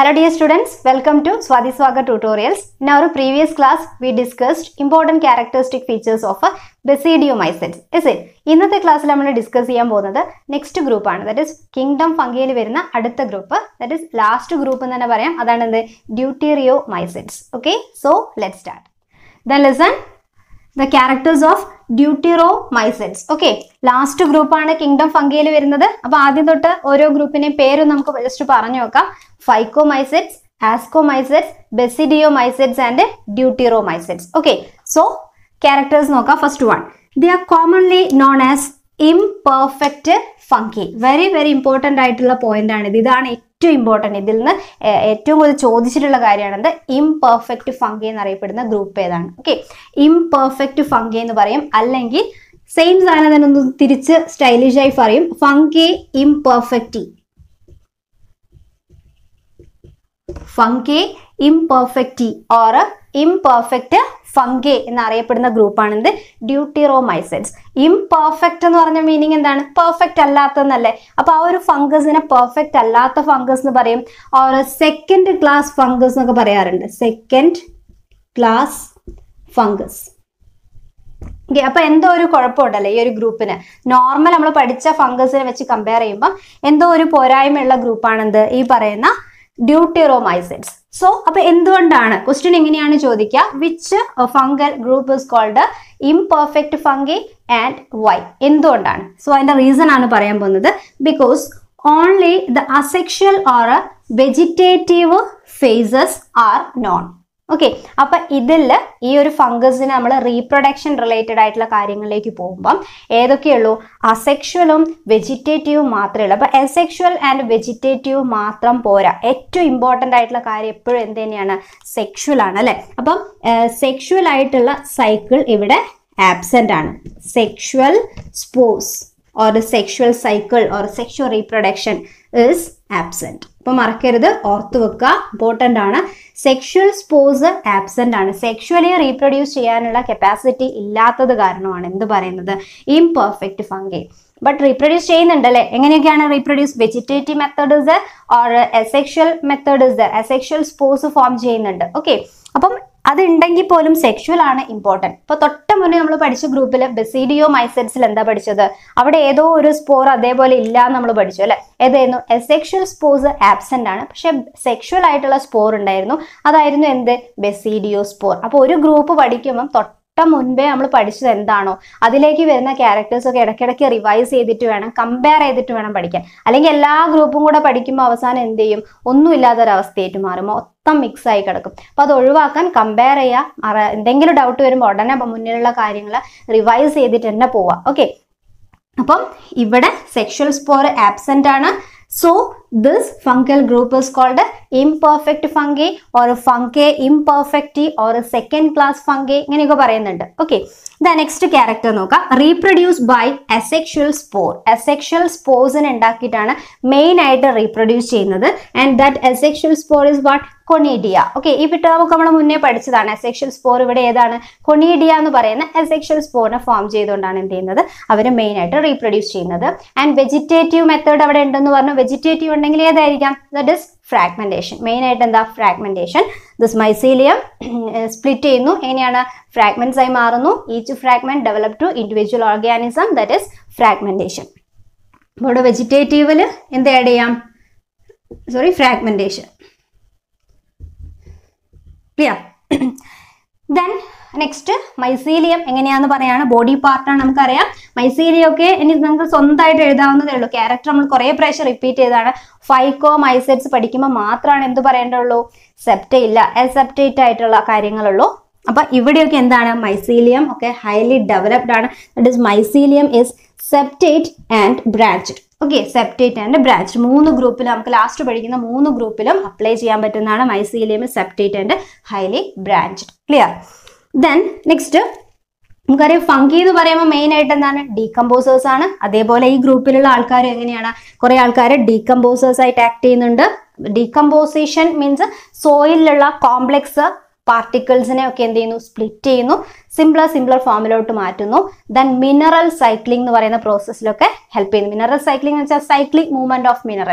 Hello dear students, welcome to Swati Swaga tutorials. In our previous class, we discussed important characteristic features of a basidiomycetes. Is it? ഇന്നത്തെ ക്ലാസ്സിൽ നമ്മൾ discuss ചെയ്യാൻ പോകുന്നത് next group ആണ് that is kingdom ഫംഗയിൽ വരുന്ന അടുത്ത group that is last group എന്ന് തന്നെ പറയാം അതാണ് എന്ത് deuteromycetes okay so let start the lesson the characters of deuteromycetes okay last ഗ്രൂപ്പാണ് കിങ്ഡം ഫംഗയിൽ വരുന്നത് അപ്പൊ ആദ്യം തൊട്ട് ഓരോ ഗ്രൂപ്പിനെയും പേര് നമുക്ക് ജസ്റ്റ് പറഞ്ഞു നോക്കാം phycomycetes ascomycetes basidiomycetes and deuteromycetes okay so characters നോക്കാം first one they are commonly known as imperfect fungi very very important ആയിട്ടുള്ള പോയിന്റ് ആണ് ഇത് ഇതാണ് ഏറ്റവും ഇമ്പോർട്ടൻ്റ് ഇതിൽ നിന്ന് ഏർ, ഏറ്റവും കൂടുതൽ ചോദിച്ചിട്ടുള്ള കാര്യമാണത് ഇംപെർഫെക്റ്റ് ഫങ്കി എന്നറിയപ്പെടുന്ന ഗ്രൂപ്പ് ഏതാണ് ഓക്കെ ഇംപെർഫെക്റ്റ് ഫങ്കി എന്ന് പറയും അല്ലെങ്കിൽ സെയിം സാധനം തന്നെ ഒന്ന് തിരിച്ച് സ്റ്റൈലിഷ് ആയി പറയും fungi imperfecti fungi imperfecti or imperfect fungi എന്നറിയപ്പെടുന്ന ഗ്രൂപ്പാണ് എന്ത് ഡ്യൂട്ടിറോമൈസെറ്റ്സ് ഇംപെർഫെക്റ്റ് എന്ന് പറഞ്ഞ മീനിങ് എന്താണ് പെർഫെക്റ്റ് അല്ലാത്തതെന്നല്ലേ അപ്പൊ ആ ഒരു ഫംഗസിനെ പെർഫെക്റ്റ് അല്ലാത്ത ഫംഗസ് എന്ന് പറയും ഓർ സെക്കൻഡ് ക്ലാസ് ഫംഗസ് എന്നൊക്കെ പറയാറുണ്ട് സെക്കൻഡ് ക്ലാസ് ഫംഗസ് ഓക്കെ അപ്പൊ എന്തോ ഒരു കുഴപ്പമുണ്ടല്ലേ ഈ ഒരു ഗ്രൂപ്പിന് നോർമൽ നമ്മൾ പഠിച്ച ഫംഗസിനെ വെച്ച് കമ്പയർ ചെയ്യുമ്പോൾ എന്തോ ഒരു പോരായ്മയുള്ള ഗ്രൂപ്പാണ് എന്ത് ഈ പറയുന്ന ഡ്യൂട്ടിറോമൈസെറ്റ്സ് സോ അപ്പൊ എന്തുകൊണ്ടാണ് ക്വസ്റ്റ്യൻ എങ്ങനെയാണ് ചോദിക്കുക which fungal group is called imperfect fungi and why എന്തുകൊണ്ടാണ് സോ അതിന്റെ റീസൺ ആണ് പറയാൻ പോകുന്നത് because only the asexual or vegetative phases are known okay അപ്പൊ ഇതിൽ ഈ ഒരു ഫംഗസിന് നമ്മൾ റീപ്രൊഡക്ഷൻ റിലേറ്റഡ് ആയിട്ടുള്ള കാര്യങ്ങളിലേക്ക് പോകുമ്പം ഏതൊക്കെയുള്ളൂ അസെക്ഷലും വെജിറ്റേറ്റീവും മാത്രമേ ഉള്ളൂ അപ്പൊ എസെക്ഷൽ ആൻഡ് വെജിറ്റേറ്റീവ് മാത്രം പോരാ ഏറ്റവും ഇമ്പോർട്ടൻ്റ് ആയിട്ടുള്ള കാര്യം എപ്പോഴും എന്ത് തന്നെയാണ് സെക്ഷുവൽ ആണ് അല്ലെ അപ്പം സെക്ഷുവൽ ആയിട്ടുള്ള സൈക്കിൾ ഇവിടെ ആബ്സെന്റ് ആണ് sexual spores or sexual cycle or sexual reproduction is absent അപ്പൊ മറക്കരുത് ഓർത്ത് വെക്കുക ഇമ്പോർട്ടൻ്റ് ആണ് സെക്ഷുവൽ സ്പോസ് ആബ്സെന്റ് ആണ് സെക്ഷുവലി റീപ്രൊഡ്യൂസ് ചെയ്യാനുള്ള കപ്പാസിറ്റി ഇല്ലാത്തത് കാരണമാണ് എന്ത് പറയുന്നത് ഇംപെർഫെക്റ്റ് ഫംഗി ബട്ട് റീപ്രൊഡ്യൂസ് ചെയ്യുന്നുണ്ടല്ലേ എങ്ങനെയൊക്കെയാണ് reproduce vegetative method is or asexual method is asexual spores form ചെയ്യുന്നുണ്ട് ഓക്കെ അപ്പം അത് ഉണ്ടെങ്കിൽ പോലും സെക്ഷുവൽ ആണ് ഇമ്പോർട്ടൻറ്റ് ഇപ്പൊ തൊട്ട് മുന്നേ നമ്മൾ പഠിച്ച ഗ്രൂപ്പിൽ ബെസീഡിയോ മൈസെറ്റ്സിൽ എന്താ പഠിച്ചത് അവിടെ ഏതോ ഒരു സ്പോർ അതേപോലെ ഇല്ല എന്ന് നമ്മൾ പഠിച്ചു അല്ലെ ഏതായിരുന്നു എസെക്ഷൽ സ്പോസ് ആബ്സെന്റ് ആണ് പക്ഷെ സെക്ഷുവൽ ആയിട്ടുള്ള സ്പോർ ഉണ്ടായിരുന്നു അതായിരുന്നു എന്ത് ബെസീഡിയോ സ്പോർ അപ്പൊ ഒരു ഗ്രൂപ്പ് പഠിക്കുമ്പം തൊട്ട് മുൻപേ നമ്മൾ പഠിച്ചത് എന്താണോ അതിലേക്ക് വരുന്ന ക്യാരക്ടേഴ്സ് ഒക്കെ ഇടയ്ക്കിടയ്ക്ക് റിവൈസ് ചെയ്തിട്ട് വേണം കമ്പയർ ചെയ്തിട്ട് വേണം പഠിക്കാൻ അല്ലെങ്കിൽ എല്ലാ ഗ്രൂപ്പും കൂടെ പഠിക്കുമ്പോൾ അവസാനം എന്ത് ചെയ്യും ഒന്നുമില്ലാത്തൊരവസ്ഥയായിട്ട് മാറും മൊത്തം മിക്സ് ആയി കിടക്കും അപ്പൊ അത് ഒഴിവാക്കാൻ കമ്പയർ ചെയ്യുക അറ- എന്തെങ്കിലും ഡൗട്ട് വരുമ്പോൾ ഉടനെ മുന്നിലുള്ള കാര്യങ്ങൾ റിവൈസ് ചെയ്തിട്ട് തന്നെ പോവാം ഓക്കെ അപ്പം ഇവിടെ സെക്ഷൽ സ്പോർ ആബ്സെന്റ് ആണ് so this fungal group is called imperfect fungi or fungi imperfecti or second class fungi ഇങ്ങനെയൊക്കെ പറയുന്നുണ്ട് ഓക്കെ ദ നെക്സ്റ്റ് ക്യാരക്ടർ നോക്കാം reproduce by asexual spore asexual സ്പോസിനെ ഉണ്ടാക്കിയിട്ടാണ് മെയിൻ ആയിട്ട് റീപ്രൊഡ്യൂസ് ചെയ്യുന്നത് and that asexual spore is what conidia okay ഈ term ഒക്കെ നമ്മൾ മുന്നേ പഠിച്ചതാണ് അസെക്ഷൽ സ്പോർ ഇവിടെ ഏതാണ് കൊണീഡിയ എന്ന് പറയുന്ന അസെക്ഷൽ സ്പോറിനെ ഫോം ചെയ്തുകൊണ്ടാണ് എന്ത് ചെയ്യുന്നത് അവർ മെയിൻ ആയിട്ട് റീപ്രൊഡ്യൂസ് ചെയ്യുന്നത് ആൻഡ് വെജിറ്റേറ്റീവ് മെത്തേഡ് അവിടെ ഉണ്ടെന്ന് പറഞ്ഞു വെജിറ്റേറ്റീവ് ഉണ്ടെങ്കിൽ ഏതായിരിക്കാം ദറ്റ് ഇസ് ഫ്രാഗ്മെന്റേഷൻ മെയിൻ ആയിട്ട് എന്താ ഫ്രാഗ്മെന്റേഷൻ ദിസ് മൈസീലിയം സ്പ്ലിറ്റ് ചെയ്യുന്നു എങ്ങനെയാണ് ഫ്രാഗ്മെന്റ്സ് ആയി മാറുന്നു each fragment develop to individual organism that is fragmentation ഇവിടെ വെജിറ്റേറ്റീവിൽ എന്ത് ആഡ് ചെയ്യാം sorry fragmentation clear then next mycelium എങ്ങനെയാന്ന് പറയാണ് ബോഡി പാർട്ടാണ് നമുക്കറിയാം മൈസീലിയം ഒക്കെ ഇനി നിങ്ങൾക്ക് സ്വന്തമായിട്ട് എഴുതാവുന്നതേ ഉള്ളൂ ക്യാരക്ടർ നമ്മൾ കുറേ പ്രാവശ്യം റിപ്പീറ്റ് ചെയ്തതാണ് ഫൈക്കോ മൈസെറ്റ്സ് പഠിക്കുമ്പോൾ മാത്രമാണ് എന്ത് പറയേണ്ടുള്ളൂ സെപ്റ്റ ഇല്ല സെപ്റ്റേറ്റ് ആയിട്ടുള്ള കാര്യങ്ങളുള്ളൂ അപ്പൊ ഇവിടെയൊക്കെ എന്താണ് മൈസീലിയം ഒക്കെ ഹൈലി ഡെവലപ്ഡ് ആണ് that is mycelium is septate and branched okay septate and branch മൂന്ന് ഗ്രൂപ്പിൽ നമുക്ക് ലാസ്റ്റ് പഠിക്കുന്ന മൂന്ന് ഗ്രൂപ്പിലും അപ്ലൈ ചെയ്യാൻ പറ്റുന്നതാണ് mycelium septate and highly branched clear then next നമുക്കറിയാം ഫംഗി എന്ന് പറയുമ്പോൾ മെയിൻ ആയിട്ട് എന്താണ് ഡീകമ്പോസേഴ്സ് ആണ് അതേപോലെ ഈ ഗ്രൂപ്പിലുള്ള ആൾക്കാർ എങ്ങനെയാണ് കുറെ ആൾക്കാർ ഡീകമ്പോസേഴ്സ് ആയിട്ട് ആക്ട് ചെയ്യുന്നുണ്ട് ഡീകമ്പോസിഷൻ മീൻസ് സോയിലുള്ള കോംപ്ലെക്സ് പാർട്ടിക്കിൾസിനെ ഒക്കെ എന്ത് ചെയ്യുന്നു സ്പ്ലിറ്റ് ചെയ്യുന്നു സിംപ്ലർ സിംപ്ലർ ഫോമിലോട്ട് മാറ്റുന്നു ദെൻ മിനറൽ സൈക്ലിംഗ് എന്ന് പറയുന്ന പ്രോസസ്സിലൊക്കെ ഹെൽപ്പ് ചെയ്യുന്നു മിനറൽ സൈക്ലിംഗ് എന്ന് വെച്ചാൽ cyclic movement of minerals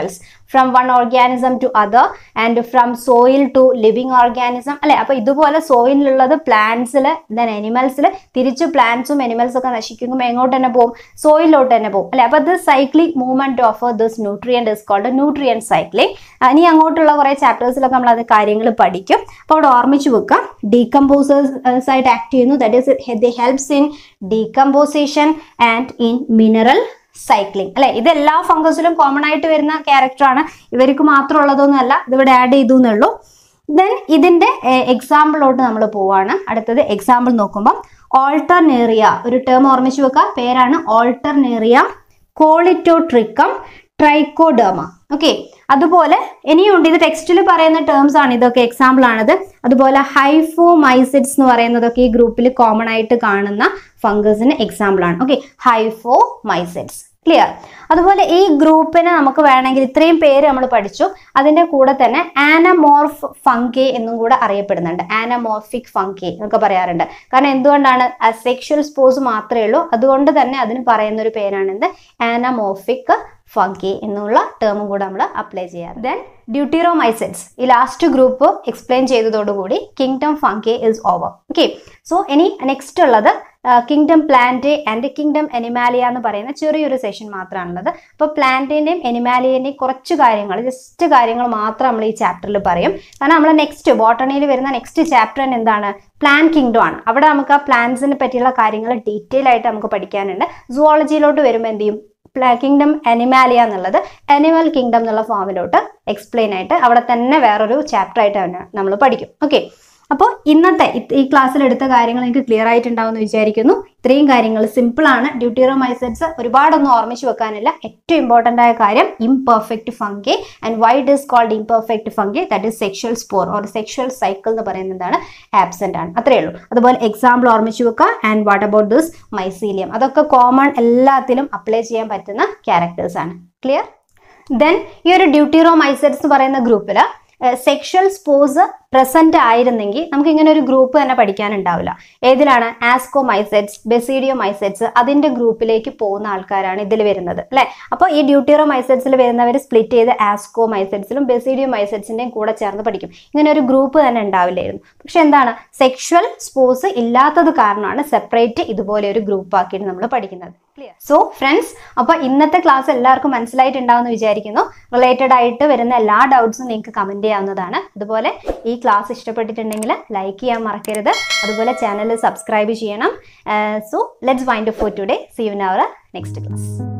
from one organism to other and from soil to living organism അല്ലെ അപ്പൊ ഇതുപോലെ സോയിലുള്ളത് പ്ലാന്റ്സിൽ ദെൻ എനിമൽസിൽ തിരിച്ച് പ്ലാന്റ്സും എനിമൽസും ഒക്കെ നശിക്കുമ്പോൾ എങ്ങോട്ട് തന്നെ പോകും സോയിലോട്ട് തന്നെ പോകും അല്ലെ അപ്പൊ ഇത് cyclic movement of this nutrient is called nutrient cycling ഇനി അങ്ങോട്ടുള്ള കുറെ ചാപ്റ്റേഴ്സിലൊക്കെ നമ്മൾ അത് കാര്യങ്ങൾ പഠിക്കും അപ്പോൾ അവിടെ ഓർമ്മിച്ച് വെക്കാം ഡീകമ്പോസേഴ്സ് ആയിട്ട് ആക്ട് ചെയ്യുന്നു that is the helps in decomposition and in mineral cycling അല്ലെ ഇത് എല്ലാ ഫംഗസിലും കോമൺ ആയിട്ട് വരുന്ന ക്യാരക്ടറാണ് ഇവർക്ക് മാത്രം ഉള്ളതൊന്നും അല്ല ഇതിവിടെ ആഡ് ചെയ്തു എന്നുള്ളൂ ദെൻ ഇതിന്റെ എക്സാമ്പിളോട്ട് നമ്മൾ പോവാണ് അടുത്തത് എക്സാമ്പിൾ നോക്കുമ്പോൾ ഓൾട്ടർനേറിയ ഒരു ടേം ഓർമ്മിച്ച് വെക്കുക പേരാണ് ഓൾട്ടർനേറിയ കോളിറ്റോട്രിക്കം ട്രൈക്കോഡേമ ഓക്കെ അതുപോലെ ഇനിയുണ്ട് ഇത് ടെക്സ്റ്റിൽ പറയുന്ന ടേംസ് ആണ് ഇതൊക്കെ എക്സാമ്പിൾ ആണിത് അതുപോലെ ഹൈഫോമൈസിഡ്സ് എന്ന് പറയുന്നതൊക്കെ ഈ ഗ്രൂപ്പിൽ കോമൺ ആയിട്ട് കാണുന്ന ഫംഗസിന് എക്സാമ്പിൾ ആണ് ഓക്കെ ഹൈഫോമൈസിഡ്സ് ക്ലിയർ അതുപോലെ ഈ ഗ്രൂപ്പിന് നമുക്ക് വേണമെങ്കിൽ ഇത്രയും പേര് നമ്മൾ പഠിച്ചു അതിന്റെ കൂടെ തന്നെ ആനമോർഫ് ഫംഗെ എന്നും കൂടെ അറിയപ്പെടുന്നുണ്ട് ആനമോർഫിക് ഫംഗെ എന്നൊക്കെ പറയാറുണ്ട് കാരണം എന്തുകൊണ്ടാണ് സെക്ഷൽ സ്പോസ് മാത്രമേ ഉള്ളൂ അതുകൊണ്ട് തന്നെ അതിന് പറയുന്ന ഒരു പേരാണ് എന്ത് ആനമോർഫിക് ഫംഗി എന്നുള്ള ടേമും കൂടെ നമ്മൾ അപ്ലൈ ചെയ്യാറ് ദെൻ ഡ്യൂട്ടിറോമൈസിഡ്സ് ഈ ലാസ്റ്റ് ഗ്രൂപ്പ് എക്സ്പ്ലെയിൻ ചെയ്തതോടുകൂടി kingdom fungi is over okay so ഇനി നെക്സ്റ്റ് ഉള്ളത് kingdom plant and kingdom animalia എന്ന് പറയുന്ന ചെറിയൊരു സെഷൻ മാത്രമാണുള്ളത് അപ്പോൾ പ്ലാന്റിന്റെയും എനിമാലിയന്റെയും കുറച്ച് കാര്യങ്ങൾ ജസ്റ്റ് കാര്യങ്ങൾ മാത്രം നമ്മൾ ഈ ചാപ്റ്ററിൽ പറയും കാരണം നമ്മൾ നെക്സ്റ്റ് ബോട്ടണിയിൽ വരുന്ന നെക്സ്റ്റ് ചാപ്റ്റർ തന്നെ എന്താണ് പ്ലാൻ കിങ്ഡം ആണ് അവിടെ നമുക്ക് ആ പ്ലാന്റ്സിനെ പറ്റിയുള്ള കാര്യങ്ങൾ ഡീറ്റെയിൽ ആയിട്ട് നമുക്ക് പഠിക്കാനുണ്ട് സുവോളജിയിലോട്ട് വരുമ്പോൾ എന്ത് ചെയ്യും കിങ്ഡം അനിമാലിയ എന്നുള്ളത് അനിമൽ കിങ്ഡം എന്നുള്ള ഫോമിലോട്ട് എക്സ്പ്ലെയിൻ ആയിട്ട് അവിടെ തന്നെ വേറൊരു ചാപ്റ്റർ ആയിട്ട് തന്നെ നമ്മൾ പഠിക്കും ഓക്കെ അപ്പോൾ ഇന്നത്തെ ഇത് ഈ ക്ലാസ്സിൽ എടുത്ത കാര്യങ്ങൾ നിങ്ങൾക്ക് ക്ലിയർ ആയിട്ടുണ്ടാവും എന്ന് വിചാരിക്കുന്നു ഇത്രയും കാര്യങ്ങൾ സിമ്പിൾ ആണ് ഡ്യൂട്ടിറോമൈസെറ്റ്സ് ഒരുപാടൊന്നും ഓർമ്മിച്ച് വെക്കാനില്ല ഏറ്റവും ഇമ്പോർട്ടൻ്റ് ആയ കാര്യം imperfect fungi and why it is called imperfect fungi that is sexual spore or sexual cycle എന്ന് പറയുന്നതാണ് ആബ്സെന്റ് ആണ് അത്രയേ ഉള്ളൂ അതുപോലെ എക്സാമ്പിൾ ഓർമ്മിച്ച് വെക്കുക and what about this mycelium അതൊക്കെ കോമൺ എല്ലാത്തിലും അപ്ലൈ ചെയ്യാൻ പറ്റുന്ന ക്യാരക്ടേഴ്സ് ആണ് ക്ലിയർ ദെൻ ഈ ഒരു ഡ്യൂട്ടിറോമൈസെറ്റ്സ് എന്ന് പറയുന്ന ഗ്രൂപ്പിൽ സെക്ഷൽ സ്പോസ് പ്രസന്റ് ആയിരുന്നെങ്കിൽ നമുക്ക് ഇങ്ങനെ ഒരു ഗ്രൂപ്പ് തന്നെ പഠിക്കാനുണ്ടാവില്ല ഏതിലാണ് ആസ്കോ മൈസെറ്റ്സ് ബെസീഡിയോ മൈസെറ്റ്സ് അതിന്റെ ഗ്രൂപ്പിലേക്ക് പോകുന്ന ആൾക്കാരാണ് ഇതിൽ വരുന്നത് അല്ലെ അപ്പോൾ ഈ ഡ്യൂട്ടിറോ മൈസെറ്റ്സിൽ വരുന്നവർ സ്പ്ലിറ്റ് ചെയ്ത് ആസ്കോ മൈസെറ്റ്സിലും ബെസീഡിയോ മൈസെറ്റ്സിന്റെയും കൂടെ ചേർന്ന് പഠിക്കും ഇങ്ങനെ ഒരു ഗ്രൂപ്പ് തന്നെ ഉണ്ടാവില്ലായിരുന്നു പക്ഷെ എന്താണ് സെക്ഷൽ സ്പോസ് ഇല്ലാത്തത് കാരണമാണ് സെപ്പറേറ്റ് ഇതുപോലെ ഒരു ഗ്രൂപ്പ് ആക്കിയിട്ട് നമ്മൾ പഠിക്കുന്നത് സോ ഫ്രണ്ട്സ് അപ്പൊ ഇന്നത്തെ ക്ലാസ് എല്ലാവർക്കും മനസ്സിലായിട്ടുണ്ടാവുമെന്ന് വിചാരിക്കുന്നു റിലേറ്റഡ് ആയിട്ട് വരുന്ന എല്ലാ ഡൗട്ട്സും നിങ്ങൾക്ക് കമന്റ് ചെയ്യാവുന്നതാണ് അതുപോലെ ഈ ക്ലാസ് ഇഷ്ടപ്പെട്ടിട്ടുണ്ടെങ്കിൽ ലൈക്ക് ചെയ്യാൻ മറക്കരുത് അതുപോലെ ചാനൽ സബ്സ്ക്രൈബ് ചെയ്യണം so let's wind for today see you in our next class